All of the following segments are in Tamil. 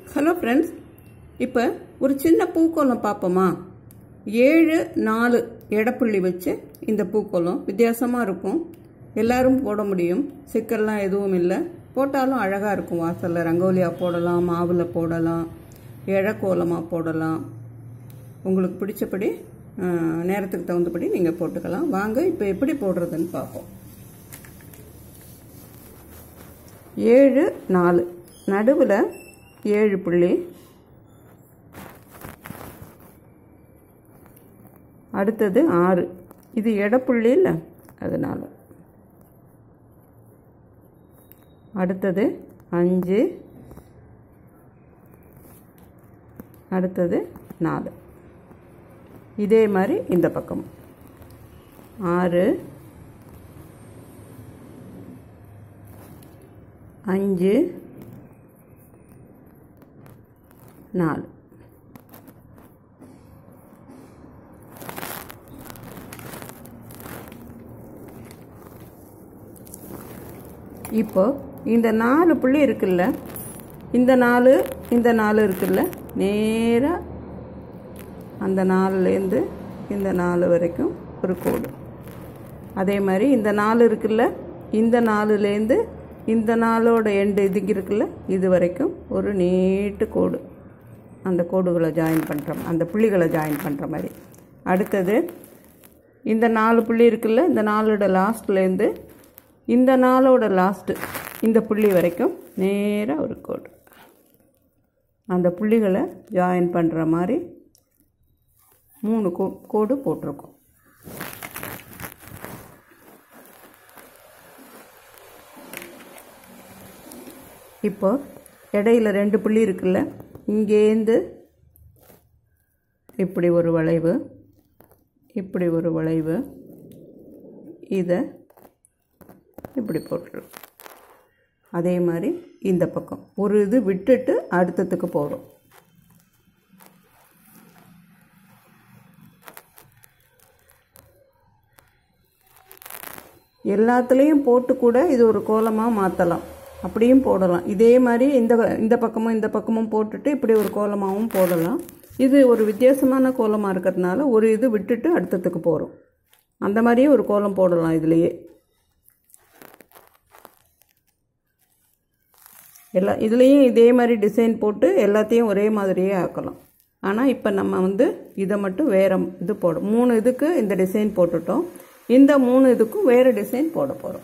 ஹலோ ஃப்ரெண்ட்ஸ் இப்போ ஒரு சின்ன பூக்கோலம் பார்ப்போமா ஏழு நாலு எடப்புள்ளி வச்சு இந்த பூக்கோலம் வித்தியாசமாக இருக்கும் எல்லாரும் போட முடியும் சிக்கல்லாம் எதுவும் இல்லை போட்டாலும் அழகாக இருக்கும் வாசலில் ரங்கோலியாக போடலாம் மாவில் போடலாம் இழக்கோலமாக போடலாம் உங்களுக்கு பிடிச்சபடி அஹ், நேரத்துக்கு தகுந்தபடி நீங்கள் போட்டுக்கலாம் வாங்க இப்போ எப்படி போடுறதுன்னு பார்ப்போம் ஏழு நாலு நடுவில் ஏழு புள்ளி அடுத்தது ஆறு இது எடப்புள்ளி இல்லை அதனால் அடுத்தது அஞ்சு அடுத்தது நாலு இதே மாதிரி இந்த பக்கம் ஆறு அஞ்சு நாலு இப்போ இந்த நாலு புள்ளி இருக்குல்ல இந்த நாலு இந்த நாலு இருக்குல்ல நேராக அந்த நாலுலேருந்து இந்த நாலு வரைக்கும் ஒரு கோடு அதே மாதிரி இந்த நாலு இருக்குல்ல இந்த நாலுலேருந்து இந்த நாளோட எண்டு இதுக்கு இருக்குல்ல இது வரைக்கும் ஒரு நீட்டு கோடு அந்த கோடுகளை ஜாயின் பண்ணுற அந்த புள்ளிகளை ஜாயின் பண்ணுற மாதிரி அடுத்தது இந்த நாலு புள்ளி இருக்குல்ல இந்த நாளோட லாஸ்ட்லேருந்து இந்த நாளோட லாஸ்ட்டு இந்த புள்ளி வரைக்கும் நேராக ஒரு கோடு அந்த புள்ளிகளை ஜாயின் பண்ணுற மாதிரி மூணு கோ கோடு போட்டிருக்கோம் இப்போ இடையில ரெண்டு புள்ளி இருக்குல்ல இங்கேருந்து இப்படி ஒரு வளைவு இப்படி ஒரு வளைவு இதை இப்படி போட்டுரும் அதே மாதிரி இந்த பக்கம் ஒரு இது விட்டுட்டு அடுத்ததுக்கு போகிறோம் எல்லாத்துலேயும் போட்டு கூட இது ஒரு கோலமாக மாற்றலாம் அப்படியும் போடலாம் இதே மாதிரி இந்த இந்த பக்கமும் இந்த பக்கமும் போட்டுட்டு இப்படி ஒரு கோலமாகவும் போடலாம் இது ஒரு வித்தியாசமான கோலமாக இருக்கிறதுனால ஒரு இது விட்டுட்டு அடுத்ததுக்கு போகிறோம் அந்த மாதிரியே ஒரு கோலம் போடலாம் இதுலேயே எல்லா இதுலேயும் இதே மாதிரி டிசைன் போட்டு எல்லாத்தையும் ஒரே மாதிரியே ஆக்கலாம் ஆனால் இப்போ நம்ம வந்து இதை மட்டும் வேறு இது போடும் மூணு இதுக்கு இந்த டிசைன் போட்டுட்டோம் இந்த மூணு இதுக்கும் வேறு டிசைன் போட போகிறோம்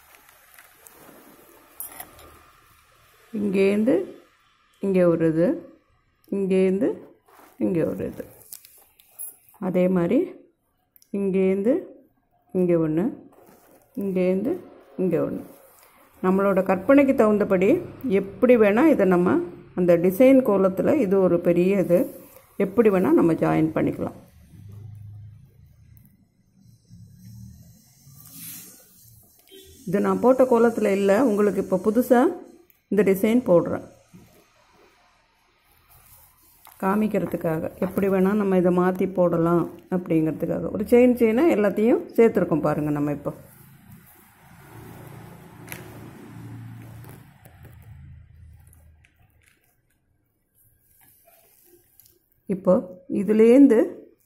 இங்கேருந்து இங்கே ஒரு இது இங்கேருந்து இங்கே ஒரு இது அதே மாதிரி இங்கேருந்து இங்கே ஒன்று இங்கேருந்து இங்கே ஒன்று நம்மளோட கற்பனைக்கு தகுந்தபடி எப்படி வேணால் இதை நம்ம அந்த டிசைன் கோலத்தில் இது ஒரு பெரிய இது எப்படி வேணால் நம்ம ஜாயின் பண்ணிக்கலாம் இது நான் போட்ட கோலத்தில் இல்லை உங்களுக்கு இப்போ புதுசாக இந்த டிசைன் போடுறேன் காமிக்கிறதுக்காக எப்படி வேணால் நம்ம இதை மாற்றி போடலாம் அப்படிங்கிறதுக்காக ஒரு செயின் செயினாக எல்லாத்தையும் சேர்த்துருக்கோம் பாருங்கள் நம்ம இப்போ இப்போ இதுலேருந்து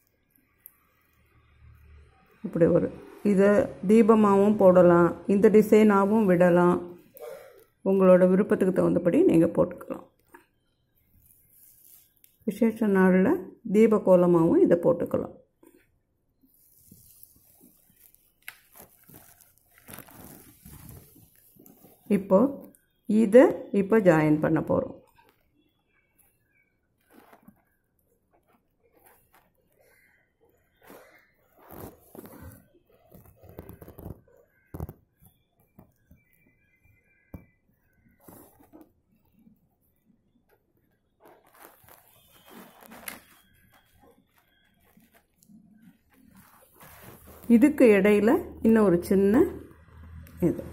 இப்படி ஒரு இதை தீபமாகவும் போடலாம் இந்த டிசைனாகவும் விடலாம் உங்களோட விருப்பத்துக்கு தகுந்தபடி நீங்கள் போட்டுக்கலாம் விசேஷ நாளில் தீப கோலமாகவும் இதை போட்டுக்கலாம் இப்போ இதை இப்போ ஜாயின் பண்ண போகிறோம் இதுக்கு இடையில இன்னும் ஒரு சின்ன இது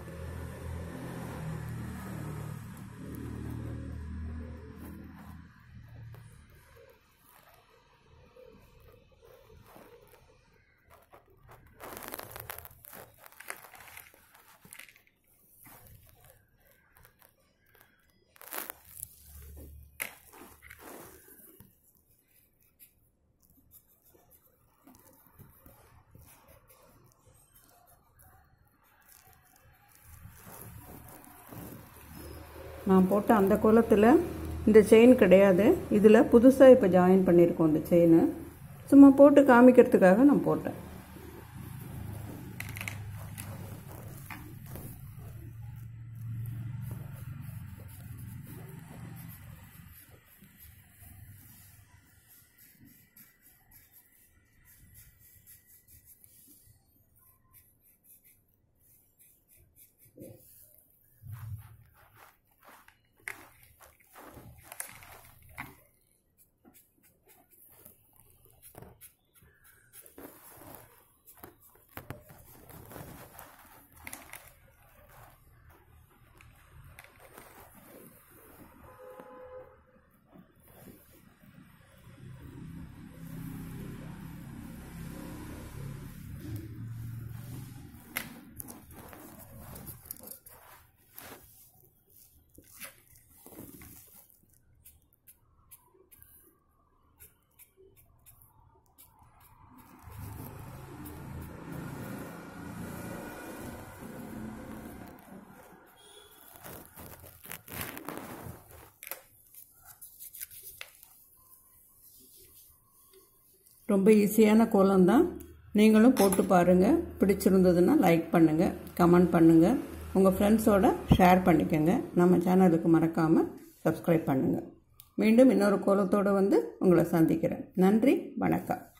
நான் போட்ட அந்த கோலத்தில் இந்த செயின் கிடையாது இதில் புதுசாக இப்போ ஜாயின் பண்ணியிருக்கோம் இந்த செயின் சும்மா போட்டு காமிக்கிறதுக்காக நான் போட்டேன் ரொம்ப ஈஸியான கோலம் தான் நீங்களும் போட்டு பாருங்கள் பிடிச்சிருந்ததுன்னா லைக் பண்ணுங்கள் கமெண்ட் பண்ணுங்கள் உங்கள் ஃப்ரெண்ட்ஸோட ஷேர் பண்ணிக்கோங்க நம்ம சேனலுக்கு மறக்காமல் சப்ஸ்கிரைப் பண்ணுங்கள் மீண்டும் இன்னொரு கோலத்தோடு வந்து உங்களை சந்திக்கிறேன் நன்றி வணக்கம்